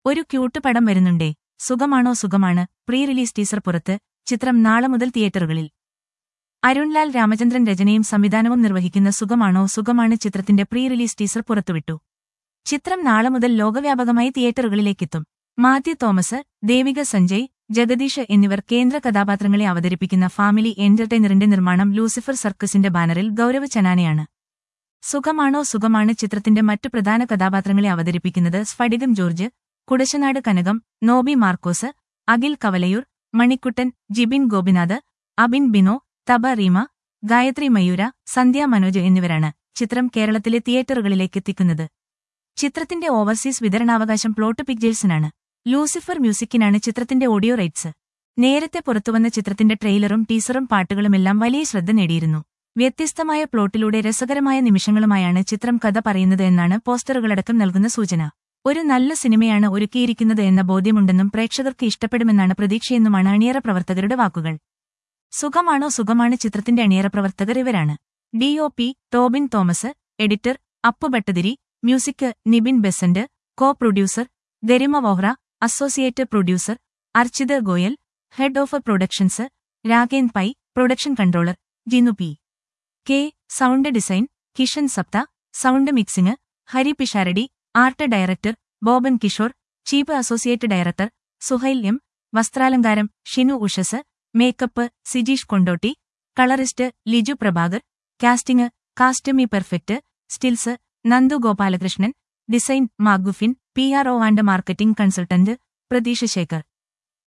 ഒരു ക്യൂട്ട് പടം വരുന്നുണ്ടേ സുഖമാണോ സുഖമാണ് പ്രീ റിലീസ് ടീസർ പുറത്ത് ചിത്രം നാളെ മുതൽ തിയേറ്ററുകളിൽ അരുൺലാൽ രാമചന്ദ്രൻ രചനയും സംവിധാനവും നിർവഹിക്കുന്ന സുഖമാണോ സുഖമാണ് ചിത്രത്തിന്റെ പ്രീ റിലീസ് ടീസർ പുറത്തുവിട്ടു ചിത്രം നാളെ മുതൽ ലോകവ്യാപകമായി തിയേറ്ററുകളിലേക്കെത്തും മാത്യു തോമസ് ദേവിക സഞ്ജയ് ജഗദീഷ് എന്നിവർ കേന്ദ്ര കഥാപാത്രങ്ങളെ അവതരിപ്പിക്കുന്ന ഫാമിലി എന്റർടൈനറിന്റെ നിർമ്മാണം ലൂസിഫർ സർക്കസിന്റെ ബാനറിൽ ഗൌരവ് ചനാനയാണ് സുഖമാണോ സുഖമാണ് ചിത്രത്തിന്റെ മറ്റു പ്രധാന കഥാപാത്രങ്ങളെ അവതരിപ്പിക്കുന്നത് സ്ഫടികം ജോർജ് കുടശനാട് കനകം നോബി മാർക്കോസ് അഖിൽ കവലയൂർ മണിക്കുട്ടൻ ജിബിൻ ഗോപിനാഥ് അബിൻ ബിനോ തബ റീമ ഗായത്രി മയൂര സന്ധ്യ മനോജ് എന്നിവരാണ് ചിത്രം കേരളത്തിലെ തിയേറ്ററുകളിലേക്ക് എത്തിക്കുന്നത് ചിത്രത്തിന്റെ ഓവർസീസ് വിതരണാവകാശം പ്ലോട്ട് പിക്ചേഴ്സിനാണ് ലൂസിഫർ മ്യൂസിക്കിനാണ് ചിത്രത്തിന്റെ ഓഡിയോ റൈറ്റ്സ് നേരത്തെ പുറത്തുവന്ന ചിത്രത്തിന്റെ ട്രെയിലറും ടീസറും പാട്ടുകളുമെല്ലാം വലിയ ശ്രദ്ധ നേടിയിരുന്നു വ്യത്യസ്തമായ പ്ലോട്ടിലൂടെ രസകരമായ നിമിഷങ്ങളുമായാണ് ചിത്രം കഥ പറയുന്നത് എന്നാണ് പോസ്റ്ററുകളടക്കം നൽകുന്ന സൂചന ഒരു നല്ല സിനിമയാണ് ഒരുക്കിയിരിക്കുന്നത് എന്ന ബോധ്യമുണ്ടെന്നും പ്രേക്ഷകർക്ക് ഇഷ്ടപ്പെടുമെന്നാണ് പ്രതീക്ഷയെന്നുമാണ് അണിയറ പ്രവർത്തകരുടെ വാക്കുകൾ സുഖമാണോ സുഖമാണ് ചിത്രത്തിന്റെ അണിയറ പ്രവർത്തകർ ഇവരാണ് D O P Tobin Thomas editor Appu Bhattathiri music Nibin Besant co producer Garima Vohra associate producer Archit Goyal head of productions Ragen Pai production controller Jinu P K sound design Kishan Saptha sound mixing Hari Pisharady art director Boban Kishore chief associate director Suhail M വസ്ത്രാലങ്കാരം Shinu Ushas makeup Sijeesh Kondotty colourist Liju Prabhakar casting cast me perfect stills Nandu Gopalakrishnan design MacGuffin P R O and marketing consultant Pratheesh Shekhar